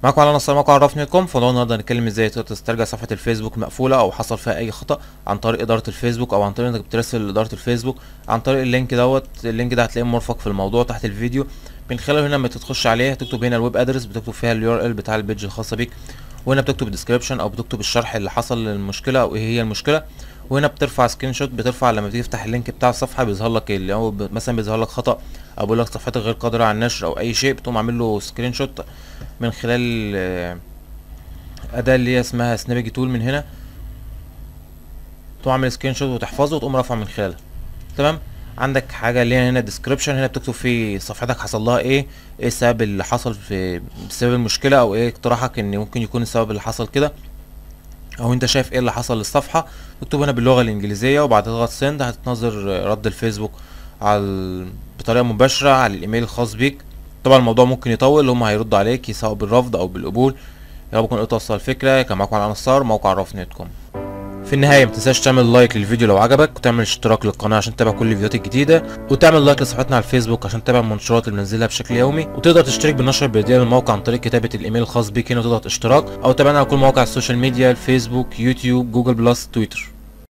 معاكم على نصر موقع عرفني كوم فلو النهارده هنتكلم ازاي تقدر تسترجع صفحه الفيسبوك مقفوله او حصل فيها اي خطا عن طريق اداره الفيسبوك او عن طريق انك بترسل لاداره الفيسبوك عن طريق اللينك دوت اللينك ده هتلاقيه مرفق في الموضوع تحت الفيديو من خلاله هنا لما تخش عليه هتكتب هنا الويب ادرس بتكتب فيها اليو ار ال بتاع البيج الخاصه بيك وهنا بتكتب الديسكربشن او بتكتب الشرح اللي حصل للمشكله او ايه هي المشكله وهنا بترفع سكرين شوت بترفع لما تيجي تفتح اللينك بتاع الصفحه بيظهر لك اللي هو ب- مثلا بيظهر لك خطا او بيقول لك صفحتك غير قادره على النشر او اي شيء بتقوم عامل له سكرين شوت من خلال آه، اداه اللي هي اسمها سنابجي تول من هنا تقوم عامل سكرين شوت وتحفظه وتقوم رافعه من خلالها تمام عندك حاجه اللي هي هنا ديسكريبشن هنا بتكتب فيه صفحتك حصل لها ايه ايه السبب اللي حصل في بسبب المشكله او ايه اقتراحك ان ممكن يكون السبب اللي حصل كده او انت شايف ايه اللي حصل للصفحه تكتب هنا باللغه الانجليزيه وبعد تضغط سند هتتنظر رد الفيسبوك على ال- بطريقه مباشره على الايميل الخاص بيك طبعا الموضوع ممكن يطول هم هيردوا عليك سواء بالرفض او بالقبول يا رب تكون توصل الفكره كان معاكم على نصار موقع رف نت كوم في النهاية متنساش تعمل لايك للفيديو لو عجبك وتعمل اشتراك للقناة عشان تتابع كل الفيديوهات الجديدة وتعمل لايك لصفحتنا على الفيسبوك عشان تتابع المنشورات اللي بننزلها بشكل يومي وتقدر تشترك بالنشر البريدية للموقع عن طريق كتابة الايميل الخاص بيك هنا وتضغط اشتراك او تابعنا على كل مواقع السوشيال ميديا الفيسبوك يوتيوب جوجل بلس تويتر